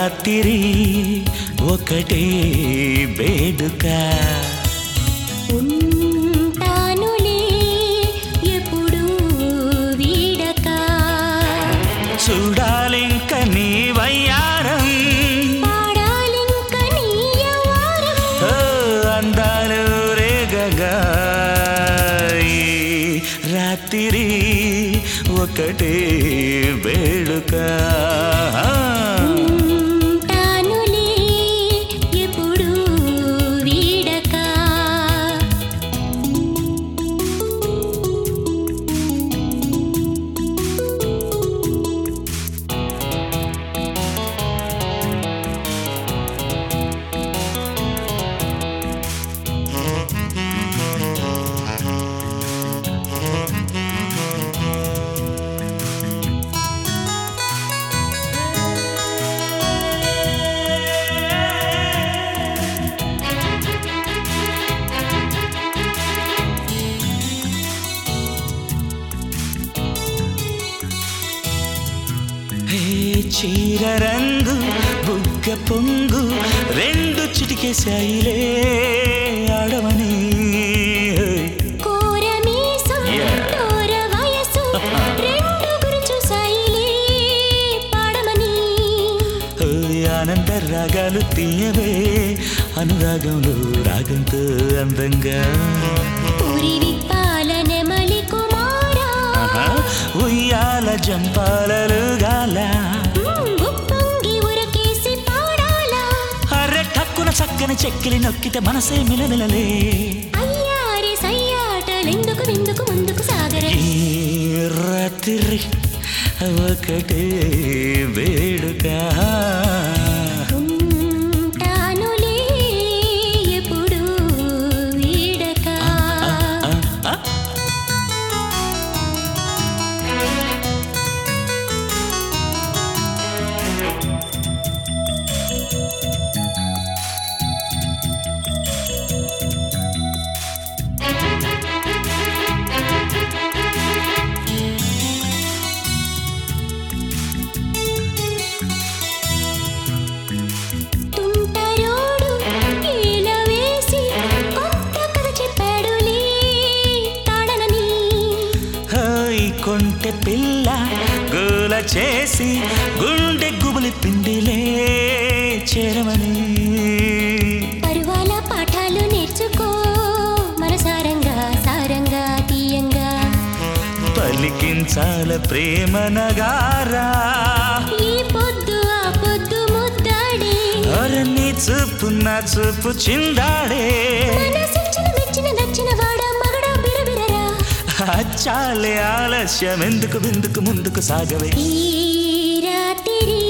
రాత్రి ఒకటే వేడుక ఉంటానులే ఎప్పుడు వీడక చూడాలింక నీ వయ్యారం పాడాలింక నీ యవ్వారం. ఓ, అందాలు రేగగా ఈ రాత్రి ఒకటే వేడుక ఉంటానులే ఎప్పుడు వీడక హే చీర రంగు బుగ్గ పొంగు రెండు చిటికేశాయిలే ఆడమని కోర మీసం Yeah. కోర వయసు రెండు గురించి సాయిలే పాడమని ఓయ్ ఆనంద రాగాలు తీయవే అనురాగంలో రాగంతో అందంగా ఊరి విప్పాల నెమలి కుమారా ఆహా, ఉయ్యాల జంపాలలు గాల మ్మ్, ఉప్పొంగి ఉరకేసి పాడాలా అరె టక్కున చక్కని చెక్కిలి నొక్కితే మనసే మిలమిలలే అయ్యారి సయ్యాటలెందుకు విందుకు ముందుకు సాగరే ఈ రాత్రి ఒకటే వేడుక ఉంటానులే ఎప్పుడు వీడక ఆ, ఆ. తుంటరోడు ఈల వేసి కొత్త కథ చెప్పాడులే తాడనని హాయ్ కొంటె పిల్ల గోల చేసి గుండె గుబులి పిండిలే చేరమని పరువాల పాఠాలు నేర్చుకో మనసారంగా సారంగా తీయంగా పలికించాల ప్రేమ నగారా ఈ పొద్దు ఆ పొద్దు ముద్దాడే అరని చూపు నా చూపు చిందాడే మనసిచ్చిన మెచ్చిన నచ్చిన వాడ మగడ బిరబిరరా చాలే ఆలస్యం ఎందుకు బిందుకు ముందుకు సాగవే ఈ రాత్రి